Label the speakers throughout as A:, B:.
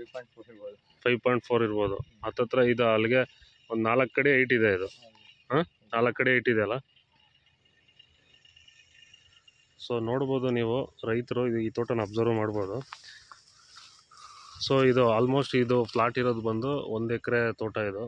A: five point four ಇರ್ಬೋದು
B: five point four ಇರ್ಬೋದು ಹತ್ತತ್ರ ಇದು ಅಲ್ಲಿಗೆ ಒಂದು ನಾಲ್ಕು ಕಡೆ ಏಯ್ಟ್ ಇದೆ ಇದು ಹಾಂ ನಾಲ್ಕು ಕಡೆ ಏಯ್ಟ್ ಇದೆ ಅಲ್ಲ ಸೊ ನೋಡ್ಬೋದು ನೀವು ರೈತರು ಇದು ಈ ತೋಟನ ಅಬ್ಸರ್ವ್ ಮಾಡ್ಬೋದು ಸೊ ಇದು ಆಲ್ಮೋಸ್ಟ್ ಇದು ಫ್ಲಾಟ್ ಇರೋದು ಬಂದು ಒಂದು ಎಕರೆ ತೋಟ ಇದು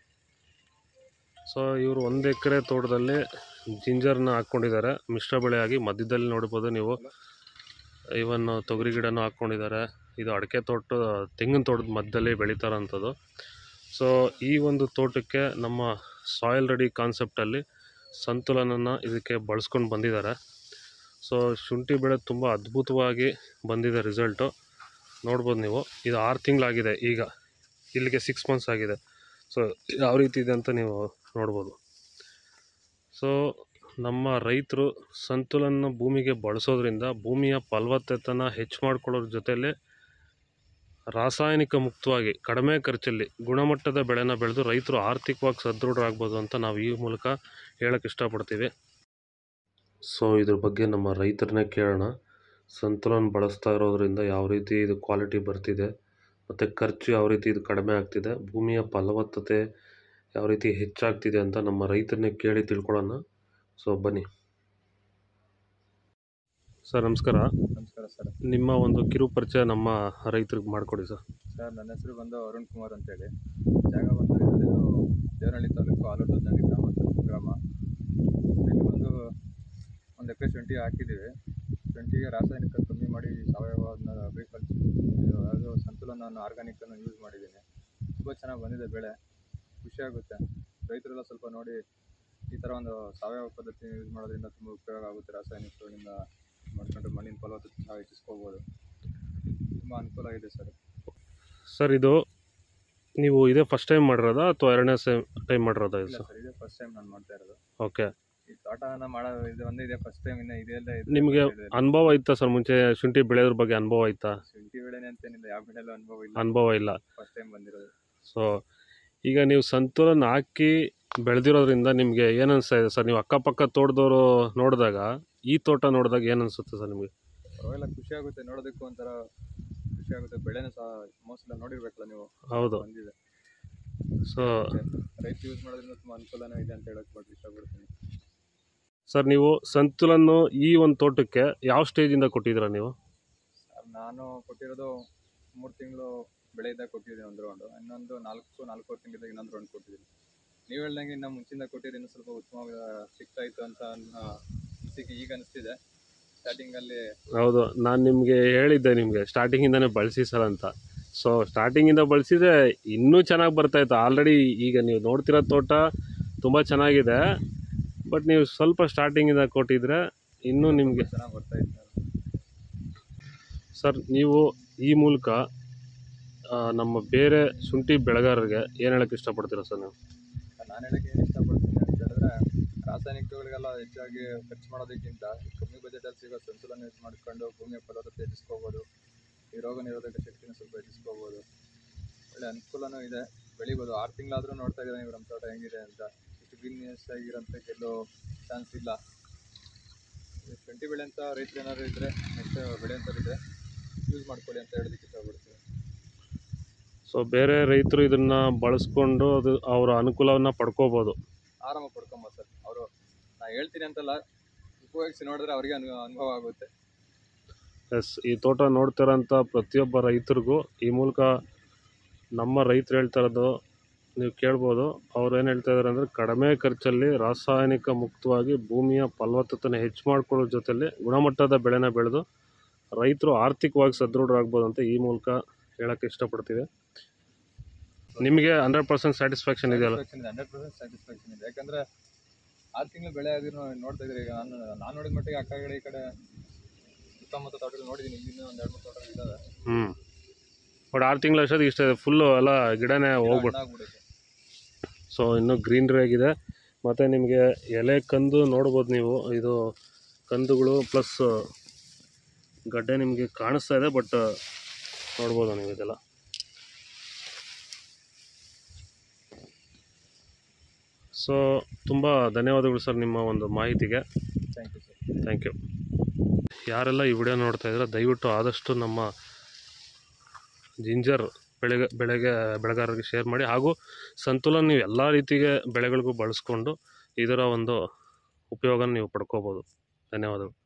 B: ಸೊ ಇವರು ಒಂದು ಎಕರೆ ತೋಟದಲ್ಲಿ ಜಿಂಜರ್ನ ಹಾಕ್ಕೊಂಡಿದ್ದಾರೆ ಮಿಶ್ರ ಬೆಳೆಯಾಗಿ ಮಧ್ಯದಲ್ಲಿ ನೋಡ್ಬೋದು ನೀವು ಇವನ್ ತೊಗರಿ ಗಿಡನೂ ಹಾಕ್ಕೊಂಡಿದ್ದಾರೆ ಇದು ಅಡಿಕೆ ತೋಟ ತೆಂಗಿನ ತೋಟದ ಮಧ್ಯದಲ್ಲಿ ಬೆಳೀತಾರಂಥದ್ದು ಸೊ ಈ ಒಂದು ತೋಟಕ್ಕೆ ನಮ್ಮ ಸಾಯಿಲ್ ರೆಡಿ ಕಾನ್ಸೆಪ್ಟಲ್ಲಿ ಸಂತುಲನನ ಇದಕ್ಕೆ ಬಳಸ್ಕೊಂಡು ಬಂದಿದ್ದಾರೆ ಸೊ ಶುಂಠಿ ಬೆಳೆ ತುಂಬ ಅದ್ಭುತವಾಗಿ ಬಂದಿದೆ ರಿಸಲ್ಟು ನೋಡ್ಬೋದು ನೀವು ಇದು ಆರು ತಿಂಗಳಾಗಿದೆ ಈಗ ಇಲ್ಲಿಗೆ ಸಿಕ್ಸ್ ಮಂತ್ಸ್ ಆಗಿದೆ ಸೊ ಯಾವ ರೀತಿ ಇದೆ ಅಂತ ನೀವು ನೋಡ್ಬೋದು ಸೊ ನಮ್ಮ ರೈತರು ಸಂತುಲನ ಭೂಮಿಗೆ ಬಳಸೋದ್ರಿಂದ ಭೂಮಿಯ ಫಲವತ್ತತೆನ ಹೆಚ್ಚು ಮಾಡ್ಕೊಳ್ಳೋದ್ರ ಜೊತೆಯಲ್ಲಿ ರಾಸಾಯನಿಕ ಮುಕ್ತವಾಗಿ ಕಡಿಮೆ ಖರ್ಚಲ್ಲಿ ಗುಣಮಟ್ಟದ ಬೆಳೆನ ಬೆಳೆದು ರೈತರು ಆರ್ಥಿಕವಾಗಿ ಸದೃಢರಾಗ್ಬೋದು ಅಂತ ನಾವು ಈ ಮೂಲಕ ಹೇಳಕ್ಕೆ ಇಷ್ಟಪಡ್ತೀವಿ ಸೊ ಇದ್ರ ಬಗ್ಗೆ ನಮ್ಮ ರೈತರನ್ನೇ ಕೇಳೋಣ ಸಂತುಲನ ಬಳಸ್ತಾ ಇರೋದ್ರಿಂದ ಯಾವ ರೀತಿ ಇದು ಕ್ವಾಲಿಟಿ ಬರ್ತಿದೆ ಮತ್ತು ಖರ್ಚು ಯಾವ ರೀತಿ ಇದು ಕಡಿಮೆ ಆಗ್ತಿದೆ ಭೂಮಿಯ ಫಲವತ್ತತೆ ಯಾವ ರೀತಿ ಹೆಚ್ಚಾಗ್ತಿದೆ ಅಂತ ನಮ್ಮ ರೈತರನ್ನೇ ಕೇಳಿ ತಿಳ್ಕೊಳ್ಳೋಣ ಸೊ ಬನ್ನಿ ಸರ್ ನಮಸ್ಕಾರ
A: ನಮಸ್ಕಾರ ಸರ್
B: ನಿಮ್ಮ ಒಂದು ಕಿರು ಪರಿಚಯ ನಮ್ಮ ರೈತರಿಗೆ ಮಾಡಿಕೊಡಿ ಸರ್
A: ಸರ್ ನನ್ನ ಹೆಸರು ಬಂದು ಅರುಣ್ ಕುಮಾರ್ ಅಂತೇಳಿ ಜಾಗ ಬಂದು ಇದು ದೇವನಹಳ್ಳಿ ತಾಲೂಕು ಆಲೂಟದಲ್ಲಿ ಗ್ರಾಮ ಗ್ರಾಮ ಇಲ್ಲಿ ಬಂದು ಒಂದು ಎಕರೆ ಶುಂಠಿ ಹಾಕಿದ್ದೀವಿ ಶುಂಠಿಗೆ ರಾಸಾಯನಿಕ ಕಮ್ಮಿ ಮಾಡಿ ಸಾವಯವ ಅಗ್ರಿಕಲ್ಚರ್ ಇದು ಅದು ಸಂತುಲನ ಆರ್ಗಾನಿಕನ್ನು ಯೂಸ್ ಮಾಡಿದ್ದೀನಿ ತುಂಬ ಚೆನ್ನಾಗಿ ಬಂದಿದೆ ಬೆಳೆ ಖುಷಿಯಾಗುತ್ತೆ ರೈತರೆಲ್ಲ ಸ್ವಲ್ಪ ನೋಡಿ ಈ ಥರ ಒಂದು ಸಾವಯವ ಪದ್ಧತಿ ಯೂಸ್ ಮಾಡೋದ್ರಿಂದ ತುಂಬ ಉಪಯೋಗ ಆಗುತ್ತೆ ರಾಸಾಯನಿಕಗಳಿಂದ ಮಾಡ್ಕೊಂಡು ಮಣ್ಣಿನ ಫಲವತ್ತತೆ ಸಹ ಹೆಚ್ಚಿಸ್ಕೋಬೋದು ತುಂಬ ಅನುಕೂಲ ಇದೆ ಸರ್
B: ಸರ್ ಇದು ನೀವು ಇದೇ ಫಸ್ಟ್ ಟೈಮ್ ಮಾಡಿರೋದಾ ಅಥವಾ ಎರಡನೇ ಸೇ ಟೈಮ್ ಮಾಡಿರೋದಾ ಇದು
A: ಇಲ್ಲ
B: ಸರ್
A: ಸರ್ ಇದೇ ಫಸ್ಟ್ ಟೈಮ್ ನಾನು ಮಾಡ್ತಾ ಇರೋದು
B: ಓಕೆ
A: ಈ ತೋಟನ ಮಾಡೋ ಇದು ಒಂದೇ ಇದೆ ಫಸ್ಟ್ ಟೈಮ್ ಇನ್ನ ಇದೆಲ್ಲ
B: ನಿಮಗೆ ಅನುಭವ ಇತ್ತಾ ಸರ್ ಮುಂಚೆ ಶುಂಠಿ ಬೆಳೆಯೋದ್ರ ಬಗ್ಗೆ ಅನುಭವ ಇತ್ತಾ
A: ಶುಂಠಿ ಬೆಳೆನೆ ಅಂತೇನಿಲ್ಲ ಯಾವ ಬೆಳೆಯಲ್ಲೂ ಅನುಭವ ಇಲ್ಲ
B: ಅನುಭವ ಇಲ್ಲ
A: ಫಸ್ಟ್ ಟೈಮ್ ಬಂದಿರೋದು
B: ಸೊ ಈಗ ನೀವು ಸಂತುಲನ ಹಾಕಿ ಬೆಳೆದಿರೋದ್ರಿಂದ ನಿಮಗೆ ಏನು ಅನಿಸ್ತಾ ಇದೆ ಸರ್ ನೀವು ಅಕ್ಕಪಕ್ಕ ತೋಟದವರು ನೋಡಿದಾಗ ಈ ತೋಟ ನೋಡಿದಾಗ ಏನು ಅನಿಸುತ್ತೆ ಸರ್ ನಿಮಗೆ
A: ಪರವಾಗಿಲ್ಲ ಖುಷಿ ಆಗುತ್ತೆ ನೋಡೋದಕ್ಕೂ ಒಂಥರ ಖುಷಿ ಆಗುತ್ತೆ ಬೆಳೆನೂ ಸಹ ಮೋಸ್ಟ್ ಎಲ್ಲ ನೋಡಿರ್ಬೇಕಲ್ಲ ನೀವು
B: ಹೌದು
A: ಬಂದಿದೆ
B: ಸೊ
A: ರೈತ ಯೂಸ್ ಮಾಡೋದ್ರಿಂದ ತುಂಬ ಅನುಕೂಲನೂ ಇದೆ ಅಂತ ಹೇಳಕ್ ಬಗ್ಗೆ ಇಷ್ಟಪಡ್ತೀನಿ
B: ಸರ್ ನೀವು ಸಂತುಲನ ಈ ಒಂದು ತೋಟಕ್ಕೆ ಯಾವ ಸ್ಟೇಜಿಂದ ಕೊಟ್ಟಿದ್ದೀರಾ ನೀವು
A: ಸರ್ ನಾನು ಕೊಟ್ಟಿರೋದು ಮೂರು ತಿಂಗಳು ಬೆಳೆ ಇದ್ದಾಗ ಕೊಟ್ಟಿದ್ದೀನಿ ಒಂದು ರೌಂಡು ಇನ್ನೊಂದು ನಾಲ್ಕು ನಾಲ್ಕೂವರೆ ತಿಂಗಳಿದ್ದಾಗ ಇನ್ನೊಂದು ರೌಂಡ್ ಕೊಟ್ಟಿದ್ದೀನಿ ನೀವು ಹೇಳ್ದಂಗೆ ಇನ್ನು ಮುಂಚಿಂದ ಕೊಟ್ಟಿದ್ರೆ ಇನ್ನೂ ಸ್ವಲ್ಪ ಉತ್ತಮವಾಗಿ ಸಿಗ್ತಾ ಇತ್ತು ಅಂತ ಅನ್ನೋ ಅನಿಸಿಕೆ ಈಗ ಅನಿಸ್ತಿದೆ ಸ್ಟಾರ್ಟಿಂಗಲ್ಲಿ
B: ಹೌದು ನಾನು ನಿಮಗೆ ಹೇಳಿದ್ದೆ ನಿಮಗೆ ಸ್ಟಾರ್ಟಿಂಗಿಂದನೇ ಬಳಸಿ ಸರ್ ಅಂತ ಸೊ ಸ್ಟಾರ್ಟಿಂಗಿಂದ ಬಳಸಿದ್ರೆ ಇನ್ನೂ ಚೆನ್ನಾಗಿ ಬರ್ತಾಯಿತ್ತು ಆಲ್ರೆಡಿ ಈಗ ನೀವು ನೋಡ್ತಿರೋ ತೋಟ ತುಂಬ ಚೆನ್ನಾಗಿದೆ ಬಟ್ ನೀವು ಸ್ವಲ್ಪ ಸ್ಟಾರ್ಟಿಂಗಿಂದ ಕೊಟ್ಟಿದ್ರೆ ಇನ್ನೂ ನಿಮಗೆ
A: ಚೆನ್ನಾಗಿ ಬರ್ತಾ ಇತ್ತು
B: ಸರ್ ನೀವು ಈ ಮೂಲಕ ಆ, ನಮ್ಮ ಬೇರೆ ಶುಂಠಿ ಬೆಳೆಗಾರರಿಗೆ ಏನು ಹೇಳಕ್ಕೆ ಇಷ್ಟಪಡ್ತೀರಾ ಸರ್ ನೀವು
A: ನಾನು ಹೇಳಕ್ಕೆ ಏನು ಇಷ್ಟಪಡ್ತೀನಿ ಅಂತ ಹೇಳಿದ್ರೆ ರಾಸಾಯನಿಕಗಳಿಗೆಲ್ಲ ಹೆಚ್ಚಾಗಿ ಖರ್ಚು ಮಾಡೋದಕ್ಕಿಂತ ಈ ಕಮ್ಮಿ ಬಜೆಟಲ್ಲಿ ಸಿಗೋ ಸಂತುಲನ ಯೂಸ್ ಮಾಡ್ಕೊಂಡು ಭೂಮಿಯ ಫಲವತ್ತತೆ ಹೆಚ್ಚಿಸ್ಕೋಬೋದು ಈ ರೋಗ ನಿರೋಧಕ ಶಕ್ತಿನ ಸ್ವಲ್ಪ ಹೆಚ್ಚಿಸ್ಕೋಬೋದು ಒಳ್ಳೆ ಅನುಕೂಲನೂ ಇದೆ ಬೆಳಿಬೋದು ಆರು ತಿಂಗಳಾದರೂ ನೋಡ್ತಾ ಇದ್ದೀರಾ ನೀವು ನಮ್ಮ ತೋಟ ಹೆಂಗಿದೆ ಅಂತ ಇಷ್ಟು ಗ್ರೀನ್ನೆಸ್ ಆಗಿರೋಂಥ ಗೆಲ್ಲೋ ಚಾನ್ಸ್ ಇಲ್ಲ ಈ ಶುಂಠಿ ಬೆಳೆ ಅಂತ ರೈತರು ಏನಾದ್ರು ಇದ್ದರೆ ನೆಕ್ಸ್ಟ್ ಬೆಳೆಯಂಥವ್ರು ಇದ್ದರೆ ಯೂಸ್ ಮಾಡ್ಕೊಳ್ಳಿ ಅಂತ ಹೇಳೋದಕ್ಕೆ ಇಷ್ಟಪಡ್ತೀನಿ
B: ಸೊ ಬೇರೆ ರೈತರು ಇದನ್ನು ಬಳಸ್ಕೊಂಡು ಅದು ಅವರ ಅನುಕೂಲವನ್ನು ಪಡ್ಕೋಬೋದು
A: ಆರಾಮ ಪಡ್ಕೊಂಬೋದು ಸರ್ ಅವರು ನಾ ಹೇಳ್ತೀನಿ ಅಂತಲ್ಲ ಉಪಯೋಗಿಸಿ ನೋಡಿದ್ರೆ ಅವ್ರಿಗೆ ಅನು ಅನುಭವ ಆಗುತ್ತೆ
B: ಎಸ್ ಈ ತೋಟ ನೋಡ್ತಿರೋಂಥ ಪ್ರತಿಯೊಬ್ಬ ರೈತರಿಗೂ ಈ ಮೂಲಕ ನಮ್ಮ ರೈತರು ಹೇಳ್ತಾ ಇರೋದು ನೀವು ಕೇಳ್ಬೋದು ಅವ್ರು ಏನು ಹೇಳ್ತಾ ಇದ್ದಾರೆ ಅಂದರೆ ಕಡಿಮೆ ಖರ್ಚಲ್ಲಿ ರಾಸಾಯನಿಕ ಮುಕ್ತವಾಗಿ ಭೂಮಿಯ ಫಲವತ್ತತೆನ ಹೆಚ್ಚು ಮಾಡ್ಕೊಳ್ಳೋ ಜೊತೆಲಿ ಗುಣಮಟ್ಟದ ಬೆಳೆನ ಬೆಳೆದು ರೈತರು ಆರ್ಥಿಕವಾಗಿ ಸದೃಢರಾಗ್ಬೋದು ಅಂತ ಈ ಮೂಲಕ ಹೇಳೋಕ್ಕೆ ಇಷ್ಟಪಡ್ತೀವಿ ನಿಮಗೆ ಹಂಡ್ರೆಡ್ ಪರ್ಸೆಂಟ್ ಸ್ಯಾಟಿಸ್ಫ್ಯಾಕ್ಷನ್ ಇದೆಯಲ್ಲ
A: ಸ್ಯಾಟಿಸ್ಫ್ಯಾಕ್ಷನ್ ಇದೆ ಹಂಡ್ರೆಡ್ ಪರ್ಸೆಂಟ್ ಸ್ಯಾಟಿಸ್ಫ್ಯಾಕ್ಷನ್ ಇದೆ ಯಾಕಂದ್ರೆ ಆರು ತಿಂಗಳು ಬೆಳೆ ಆಗಿರೋ ನೋಡ್ತಾ ಇದ್ದೀರಿ ಈಗ ನಾನು ನಾನು ನೋಡಿದ ಮಟ್ಟಿಗೆ ಆ ಕಡೆ ಈ ಕಡೆ ಸುತ್ತಮುತ್ತ ತೋಟಗಳು ನೋಡಿದ್ದೀನಿ ಇನ್ನೂ ಒಂದು ಎರಡು ಮೂರು ತೋಟಗಳು ಇದ್ದಾವೆ
B: ಹ್ಞೂ ಬಟ್ ಆರು ತಿಂಗಳ ಅಷ್ಟೊತ್ತಿಗೆ ಇಷ್ಟ ಫುಲ್ಲು ಎಲ್ಲ ಗಿಡನೇ ಹೋಗ್ಬಿಟ್ಟು
A: ಹಣ್ಣಾಗ್ಬಿಡುತ್ತೆ
B: ಸೊ ಇನ್ನೂ ಗ್ರೀನ್ರಿ ಆಗಿದೆ ಮತ್ತು ನಿಮಗೆ ಎಲೆ ಕಂದು ನೋಡ್ಬೋದು ನೀವು ಇದು ಕಂದುಗಳು ಪ್ಲಸ್ ಗಡ್ಡೆ ನಿಮಗೆ ಕಾಣಿಸ್ತಾ ಇದೆ ಬಟ್ ನೋಡ್ಬೋದು ನೀವು ಇದೆಲ್ಲ ಸೊ ತುಂಬ ಧನ್ಯವಾದಗಳು ಸರ್ ನಿಮ್ಮ ಒಂದು ಮಾಹಿತಿಗೆ
A: thank you sir
B: thank you ಯಾರೆಲ್ಲ ಈ ವಿಡಿಯೋ ನೋಡ್ತಾ ಇದ್ದೀರೋ ದಯವಿಟ್ಟು ಆದಷ್ಟು ನಮ್ಮ ಜಿಂಜರ್ ಬೆಳೆಗೆ ಬೆಳೆಗೆ ಬೆಳೆಗಾರರಿಗೆ ಶೇರ್ ಮಾಡಿ ಹಾಗೂ ಸಂತುಲನ ನೀವು ಎಲ್ಲ ರೀತಿಗೆ ಬೆಳೆಗಳಿಗೂ ಬಳಸ್ಕೊಂಡು ಇದರ ಒಂದು ಉಪಯೋಗನ ನೀವು ಪಡ್ಕೋಬೋದು ಧನ್ಯವಾದಗಳು